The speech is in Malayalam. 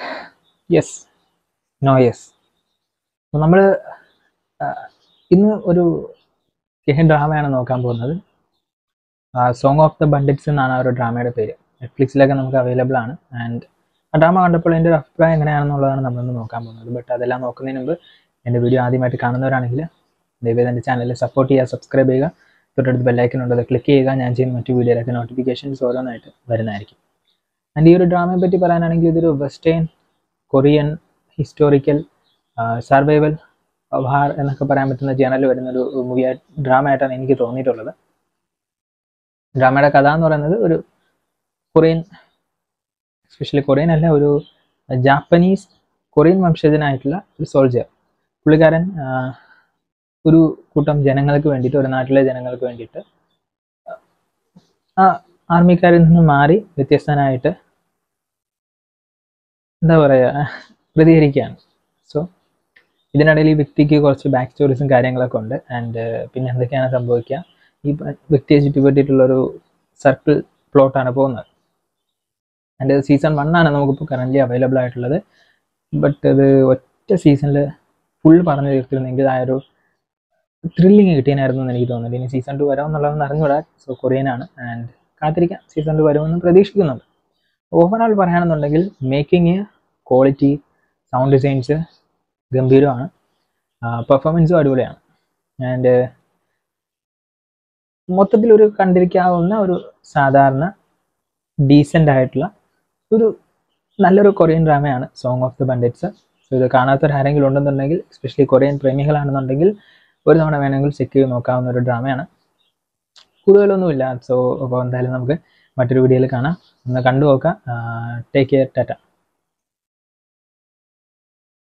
യെസ് നോ യെസ് നമ്മൾ ഇന്ന് ഒരു കെഹിൻ ഡ്രാമയാണ് നോക്കാൻ പോകുന്നത് സോങ് ഓഫ് ദ ബണ്ടിറ്റ്സ് എന്നാണ് ആ ഒരു ഡ്രാമയുടെ പേര് നെറ്റ്ഫ്ലിക്സിലൊക്കെ നമുക്ക് അവൈലബിൾ ആണ് ആൻഡ് ആ ഡ്രാമ കണ്ടപ്പോൾ എൻ്റെ ഒരു അഭിപ്രായം എങ്ങനെയാണെന്നുള്ളതാണ് നമ്മളിന്ന് നോക്കാൻ പോകുന്നത് ബട്ട് അതെല്ലാം നോക്കുന്നതിന് മുമ്പ് എൻ്റെ വീഡിയോ ആദ്യമായിട്ട് കാണുന്നവരാണെങ്കിൽ ദയവേത് എൻ്റെ ചാനൽ സപ്പോർട്ട് ചെയ്യുക സബ്സ്ക്രൈബ് ചെയ്യുക തൊട്ടടുത്ത് ബെല്ലൈക്കൻ ഉണ്ട് അത് ക്ലിക്ക് ചെയ്യുക ഞാൻ ചെയ്യുന്ന മറ്റു വീഡിയോയിലൊക്കെ നോട്ടിഫിക്കേഷൻസ് ഓരോന്നായിട്ട് വരുന്നതായിരിക്കും ആൻഡ് ഈ ഒരു ഡ്രാമയെ പറ്റി പറയാനാണെങ്കിൽ ഇതൊരു western Korean historical survival war എന്നൊക്കെ പറയാൻ പറ്റുന്ന ജേണലിൽ വരുന്ന ഒരു മൂവി ഡ്രാമ ആയിട്ടാണ് എനിക്ക് തോന്നിയിട്ടുള്ളത് ഡ്രാമയുടെ കഥ എന്ന് പറയുന്നത് ഒരു കൊറിയൻ എസ്പെഷ്യലി കൊറിയൻ അല്ല ഒരു ജാപ്പനീസ് കൊറിയൻ വംശജനായിട്ടുള്ള ഒരു സോൾജർ പുള്ളിക്കാരൻ ആ, ഒരു കൂട്ടം ജനങ്ങൾക്ക് വേണ്ടിയിട്ട് ഒരു നാട്ടിലെ ജനങ്ങൾക്ക് വേണ്ടിയിട്ട് ആ ആർമിക്കാരിൽ നിന്ന് മാറി വ്യത്യസ്തനായിട്ട് എന്താ പറയുക പ്രതികരിക്കുകയാണ് സോ ഇതിനിടയിൽ ഈ വ്യക്തിക്ക് കുറച്ച് ബാക്ക് സ്റ്റോറീസും കാര്യങ്ങളൊക്കെ ഉണ്ട് ആൻഡ് പിന്നെ എന്തൊക്കെയാണ് സംഭവിക്കുക ഈ പ- വ്യക്തിയെ ചുറ്റിപ്പറ്റിയിട്ടുള്ളൊരു സർക്കിൾ പ്ലോട്ടാണ് പോകുന്നത് ആൻഡ് സീസൺ വൺ ആണ് നമുക്കിപ്പോൾ കറൻ്റ് അവൈലബിൾ ആയിട്ടുള്ളത് ബട്ട് ഇത് ഒറ്റ സീസണിൽ ഫുൾ പറഞ്ഞു തീർത്തിരുന്നെങ്കിൽ ആ ഒരു ത്രില്ലിങ് കിട്ടിയനായിരുന്നു എന്ന് എനിക്ക് തോന്നുന്നുണ്ട് ഇനി സീസൺ ടു വരാമെന്നുള്ളതെന്ന് അറിഞ്ഞുകൂടാ സോ കൊറിയനാണ് ആൻഡ് കാത്തിരിക്കാം സീസൺ ടു വരുമെന്ന് പ്രതീക്ഷിക്കുന്നുണ്ട് ഓവറോൾ പറയുകയാണെന്നുണ്ടെങ്കിൽ മേക്കിംഗ് ക്വാളിറ്റി സൗണ്ട് ഡിസൈൻസ് ഗംഭീരമാണ് പെർഫോമൻസും അടിപൊളിയാണ് ആൻഡ് മൊത്തത്തിൽ ഒരു കണ്ടിരിക്കാവുന്ന ഒരു സാധാരണ ഡീസൻ്റ് ആയിട്ടുള്ള ഒരു നല്ലൊരു കൊറിയൻ ഡ്രാമയാണ് Song of the Bandits so ഇത് കാണാത്തവർ ആരെങ്കിലും ഉണ്ടെന്നുണ്ടെങ്കിൽ എസ്പെഷ്യലി കൊറിയൻ പ്രേമികളാണെന്നുണ്ടെങ്കിൽ ഒരു തവണ വേണമെങ്കിൽ ചെക്ക് ചെയ്ത് നോക്കാവുന്ന ഒരു ഡ്രാമയാണ് കൂടുതലൊന്നുമില്ല സോ അപ്പോൾ എന്തായാലും നമുക്ക് മറ്റൊരു വീഡിയോയിൽ കാണാം ഒന്ന് കണ്ടു നോക്കാം ടേക്ക് കെയർ ടാറ്റ